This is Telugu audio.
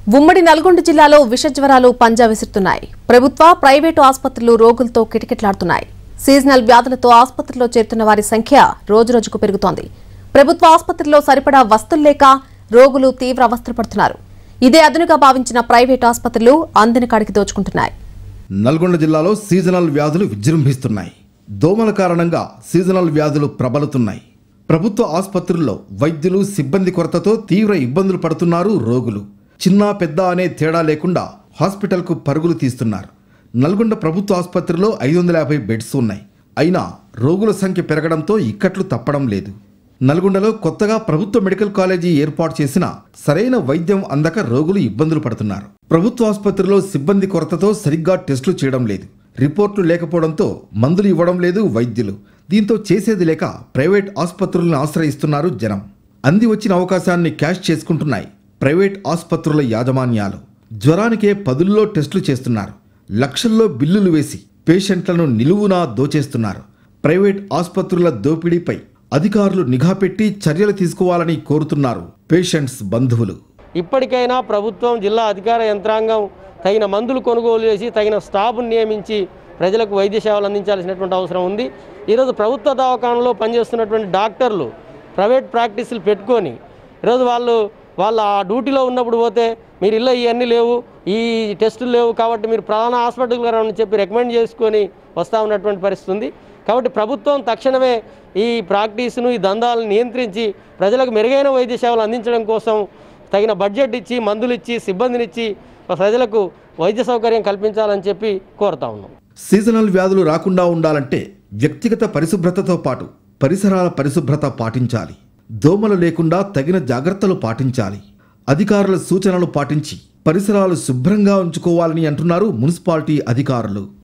ఉమ్మడి నల్గొండ జిల్లాలో విష జ్వరాలు పంజా విసురుతున్నాయి ప్రభుత్వ ప్రైవేటు ఆసుపత్రులు రోగులతో కిటకిటలాడుతున్నాయి సీజనల్ వ్యాధులతో ఆసుపత్రిలో చేరుతున్న వారి సంఖ్య రోజురోజుకు పెరుగుతోంది ప్రభుత్వ ఆసుపత్రిలో సరిపడా వస్తులు లేక రోగులు తీవ్ర అవస్థలు పడుతున్నారు ఇదే అదునుగా భావించిన ప్రైవేటు ఆసుపత్రులు అందని కాడికి దోచుకుంటున్నాయి నల్గొండ జిల్లాలో సీజనల్ వ్యాధులు విజృంభిస్తున్నాయి దోమల కారణంగా సీజనల్ వ్యాధులు ప్రబలుతున్నాయి ప్రభుత్వ ఆసుపత్రుల్లో వైద్యులు సిబ్బంది కొరతతో తీవ్ర ఇబ్బందులు పడుతున్నారు రోగులు చిన్న పెద్ద అనే తేడా లేకుండా హాస్పిటల్కు పరుగులు తీస్తున్నారు నల్గొండ ప్రభుత్వ ఆసుపత్రిలో ఐదు వందల యాభై బెడ్స్ ఉన్నాయి అయినా రోగుల సంఖ్య పెరగడంతో ఇక్కట్లు తప్పడం లేదు నల్గొండలో కొత్తగా ప్రభుత్వ మెడికల్ కాలేజీ ఏర్పాటు చేసిన సరైన వైద్యం అందక రోగులు ఇబ్బందులు పడుతున్నారు ప్రభుత్వ ఆసుపత్రిలో సిబ్బంది కొరతతో సరిగ్గా టెస్టులు చేయడం లేదు రిపోర్టులు లేకపోవడంతో మందులు ఇవ్వడం లేదు వైద్యులు దీంతో చేసేది లేక ప్రైవేట్ ఆసుపత్రులను ఆశ్రయిస్తున్నారు జనం అంది వచ్చిన అవకాశాన్ని క్యాష్ చేసుకుంటున్నాయి ప్రైవేట్ ఆసుపత్రుల యాజమాన్యాలు జ్వరానికే పదుల్లో టెస్టులు చేస్తున్నారు లక్షల్లో బిల్లులు వేసి పేషెంట్లను నిలువునా దోచేస్తున్నారు ప్రైవేట్ ఆసుపత్రుల దోపిడీపై అధికారులు నిఘా పెట్టి చర్యలు తీసుకోవాలని కోరుతున్నారు పేషెంట్స్ బంధువులు ఇప్పటికైనా ప్రభుత్వం జిల్లా అధికార యంత్రాంగం తగిన మందులు కొనుగోలు చేసి తగిన స్టాఫ్ను నియమించి ప్రజలకు వైద్య సేవలు అందించాల్సినటువంటి అవసరం ఉంది ఈరోజు ప్రభుత్వ దవాఖానలో పనిచేస్తున్నటువంటి డాక్టర్లు ప్రైవేట్ ప్రాక్టీసులు పెట్టుకొని ఈరోజు వాళ్ళు వాళ్ళ ఆ డ్యూటీలో ఉన్నప్పుడు పోతే మీరు ఇల్లు ఇవన్నీ లేవు ఈ టెస్టులు లేవు కాబట్టి మీరు ప్రధాన హాస్పిటల్కి రండి చెప్పి రికమెండ్ చేసుకొని వస్తూ ఉన్నటువంటి పరిస్థితి ఉంది కాబట్టి ప్రభుత్వం తక్షణమే ఈ ప్రాక్టీస్ను ఈ దందాలను నియంత్రించి ప్రజలకు మెరుగైన వైద్య సేవలు అందించడం కోసం తగిన బడ్జెట్ ఇచ్చి మందులు ఇచ్చి సిబ్బందినిచ్చి ప్రజలకు వైద్య సౌకర్యం కల్పించాలని చెప్పి కోరుతా ఉన్నాం సీజనల్ వ్యాధులు రాకుండా ఉండాలంటే వ్యక్తిగత పరిశుభ్రతతో పాటు పరిసరాల పరిశుభ్రత పాటించాలి దోమలు లేకుండా తగిన జాగ్రత్తలు పాటించాలి అధికారుల సూచనలు పాటించి పరిసరాలు శుభ్రంగా ఉంచుకోవాలని అంటున్నారు మున్సిపాలిటీ అధికారులు